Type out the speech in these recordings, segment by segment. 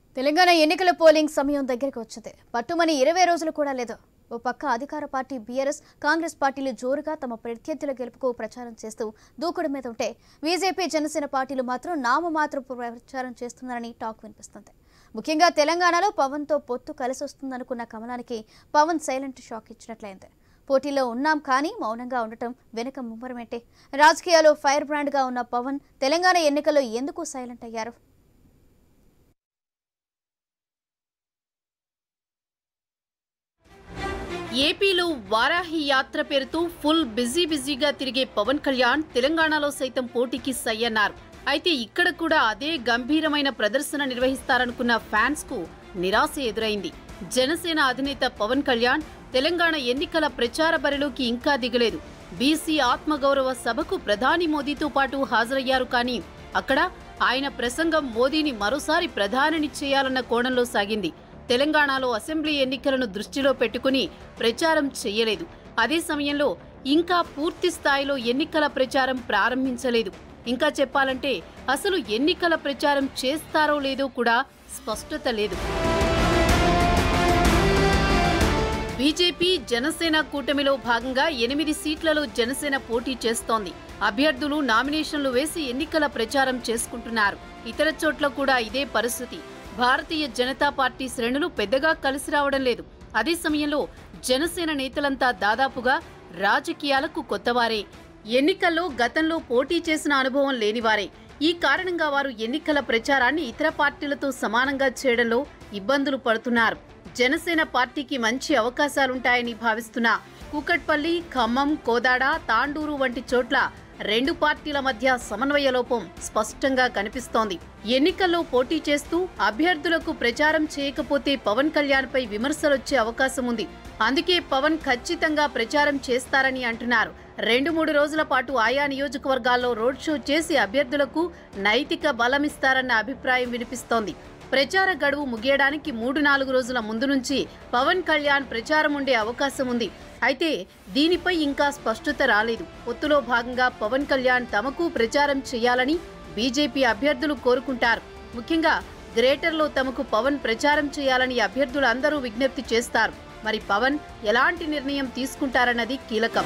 తెలంగాణ ఎన్నికల పోలింగ్ సమయం దగ్గరికి వచ్చింది పట్టుమని ఇరవై రోజులు కూడా లేదు ఓ పక్క అధికార పార్టీ బీఆర్ఎస్ కాంగ్రెస్ పార్టీలు జోరుగా తమ ప్రత్యర్థుల గెలుపుకు ప్రచారం చేస్తూ దూకుడు మీద ఉంటే బీజేపీ జనసేన పార్టీలు మాత్రం నామమాత్రం ప్రచారం చేస్తున్నారని టాక్ వినిపిస్తుంది ముఖ్యంగా తెలంగాణలో పవన్తో పొత్తు కలిసి వస్తుందనుకున్న కమలానికి పవన్ సైలెంట్ షాక్ ఇచ్చినట్లయింది పోటీలో ఉన్నాం కానీ మౌనంగా ఉండటం వెనుక ముమ్మరమేంటే రాజకీయాల్లో ఫైర్ బ్రాండ్గా ఉన్న పవన్ తెలంగాణ ఎన్నికల్లో ఎందుకు సైలెంట్ అయ్యారు ఏపీలో వారాహి యాత్ర పేరుతో ఫుల్ బిజీ బిజీగా తిరిగే పవన్ కళ్యాణ్ తెలంగాణలో సైతం పోటీకి సై అన్నారు అయితే ఇక్కడ కూడా అదే గంభీరమైన ప్రదర్శన నిర్వహిస్తారనుకున్న ఫ్యాన్స్ కు నిరాశ ఎదురైంది జనసేన అధినేత పవన్ కళ్యాణ్ తెలంగాణ ఎన్నికల ప్రచార బరిలోకి ఇంకా దిగలేదు బీసీ ఆత్మగౌరవ సభకు ప్రధాని మోదీతో పాటు హాజరయ్యారు కానీ అక్కడ ఆయన ప్రసంగం మోదీని మరోసారి ప్రధానిని చేయాలన్న కోణంలో సాగింది తెలంగాణలో అసెంబ్లీ ఎన్నికలను దృష్టిలో పెట్టుకుని ప్రచారం చేయలేదు అదే సమయంలో ఇంకా పూర్తి స్థాయిలో ఎన్నికల ప్రచారం ప్రారంభించలేదు ఇంకా చెప్పాలంటే అసలు ఎన్నికల ప్రచారం చేస్తారో లేదో కూడా స్పష్టత లేదు బీజేపీ జనసేన కూటమిలో భాగంగా ఎనిమిది సీట్లలో జనసేన పోటీ చేస్తోంది అభ్యర్థులు నామినేషన్లు వేసి ఎన్నికల ప్రచారం చేసుకుంటున్నారు ఇతర చోట్ల కూడా ఇదే పరిస్థితి భారతీయ జనతా పార్టీ శ్రేణులు పెద్దగా కలిసి రావడం లేదు అదే సమయంలో జనసేన నేతలంతా దాదాపుగా రాజకీయాలకు కొత్తవారే ఎన్నికల్లో గతంలో పోటీ చేసిన అనుభవం లేనివారే ఈ కారణంగా వారు ఎన్నికల ప్రచారాన్ని ఇతర పార్టీలతో సమానంగా చేయడంలో ఇబ్బందులు పడుతున్నారు జనసేన పార్టీకి మంచి అవకాశాలుంటాయని భావిస్తున్న కూకట్పల్లి ఖమ్మం కోదాడ తాండూరు వంటి చోట్ల రెండు పార్టీల మధ్య సమన్వయ లోపం స్పష్టంగా కనిపిస్తోంది ఎన్నికల్లో పోటీ చేస్తూ అభ్యర్థులకు ప్రచారం చేయకపోతే పవన్ కళ్యాణ్పై విమర్శలొచ్చే అవకాశం ఉంది అందుకే పవన్ ఖచ్చితంగా ప్రచారం చేస్తారని అంటున్నారు రెండు మూడు రోజుల పాటు ఆయా నియోజకవర్గాల్లో రోడ్ షో చేసి అభ్యర్థులకు నైతిక బలమిస్తారన్న అభిప్రాయం వినిపిస్తోంది ప్రచార గడువు ముగియడానికి మూడు నాలుగు రోజుల ముందు నుంచి పవన్ కళ్యాణ్ ప్రచారం ఉండే అవకాశం ఉంది అయితే దీనిపై ఇంకా స్పష్టత రాలేదు పొత్తులో భాగంగా పవన్ కళ్యాణ్ తమకు ప్రచారం చేయాలని బీజేపీ అభ్యర్థులు కోరుకుంటారు ముఖ్యంగా గ్రేటర్లో తమకు పవన్ ప్రచారం చేయాలని అభ్యర్థులు అందరూ విజ్ఞప్తి చేస్తారు మరి పవన్ ఎలాంటి నిర్ణయం తీసుకుంటారన్నది కీలకం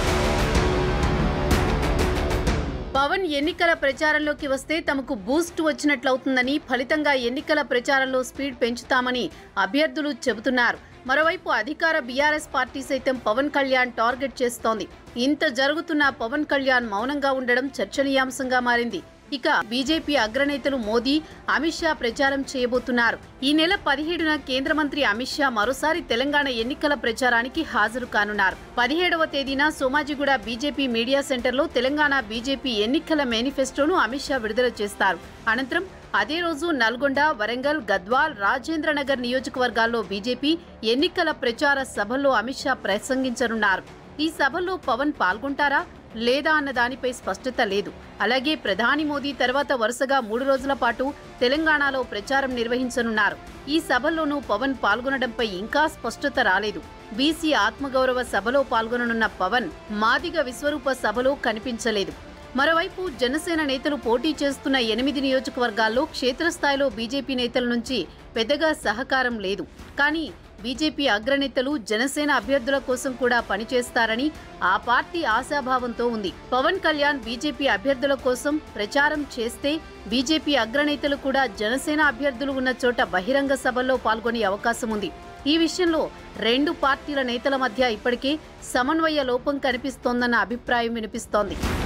పవన్ ఎన్నికల ప్రచారంలోకి వస్తే తమకు బూస్ట్ వచ్చినట్లవుతుందని ఫలితంగా ఎన్నికల ప్రచారంలో స్పీడ్ పెంచుతామని అభ్యర్థులు చెబుతున్నారు మరోవైపు అధికార బీఆర్ఎస్ పార్టీ సైతం పవన్ కళ్యాణ్ టార్గెట్ చేస్తోంది ఇంత జరుగుతున్న పవన్ కళ్యాణ్ మౌనంగా ఉండడం చర్చనీయాంశంగా మారింది ఇక బీజేపీ అగ్రనేతలు మోదీ అమిత్ షా ప్రచారం చేయబోతున్నారు ఈ నెల పదిహేడున కేంద్ర మంత్రి అమిత్ షా మరోసారి తెలంగాణ ఎన్నికల ప్రచారానికి హాజరు కానున్నారు పదిహేడవ తేదీన సోమాజిగూడ బీజేపీ మీడియా సెంటర్లో తెలంగాణ బీజేపీ ఎన్నికల మేనిఫెస్టోను అమిత్ షా విడుదల చేస్తారు అనంతరం అదే రోజు నల్గొండ వరంగల్ గద్వాల్ రాజేంద్రనగర్ నియోజకవర్గాల్లో బీజేపీ ఎన్నికల ప్రచార సభల్లో అమిత్ షా ప్రసంగించనున్నారు ఈ సభల్లో పవన్ పాల్గొంటారా లేదా అన్న దానిపై స్పష్టత లేదు అలాగే ప్రధాని మోదీ తర్వాత వరుసగా మూడు రోజుల పాటు తెలంగాణలో ప్రచారం నిర్వహించనున్నారు ఈ సభల్లోనూ పవన్ పాల్గొనడంపై ఇంకా స్పష్టత రాలేదు బీసీ ఆత్మగౌరవ సభలో పాల్గొననున్న పవన్ మాదిగ విశ్వరూప సభలో కనిపించలేదు మరోవైపు జనసేన నేతలు పోటీ చేస్తున్న ఎనిమిది నియోజకవర్గాల్లో క్షేత్రస్థాయిలో బీజేపీ నేతల నుంచి పెద్దగా సహకారం లేదు కానీ బీజేపీ అగ్రనేతలు జనసేన అభ్యర్థుల కోసం కూడా పనిచేస్తారని ఆ పార్టీ ఆశాభావంతో ఉంది పవన్ కళ్యాణ్ బీజేపీ అభ్యర్థుల కోసం ప్రచారం చేస్తే బీజేపీ అగ్రనేతలు కూడా జనసేన అభ్యర్థులు ఉన్న చోట బహిరంగ సభల్లో పాల్గొనే అవకాశం ఉంది ఈ విషయంలో రెండు పార్టీల నేతల మధ్య ఇప్పటికే సమన్వయ లోపం కనిపిస్తోందన్న అభిప్రాయం వినిపిస్తోంది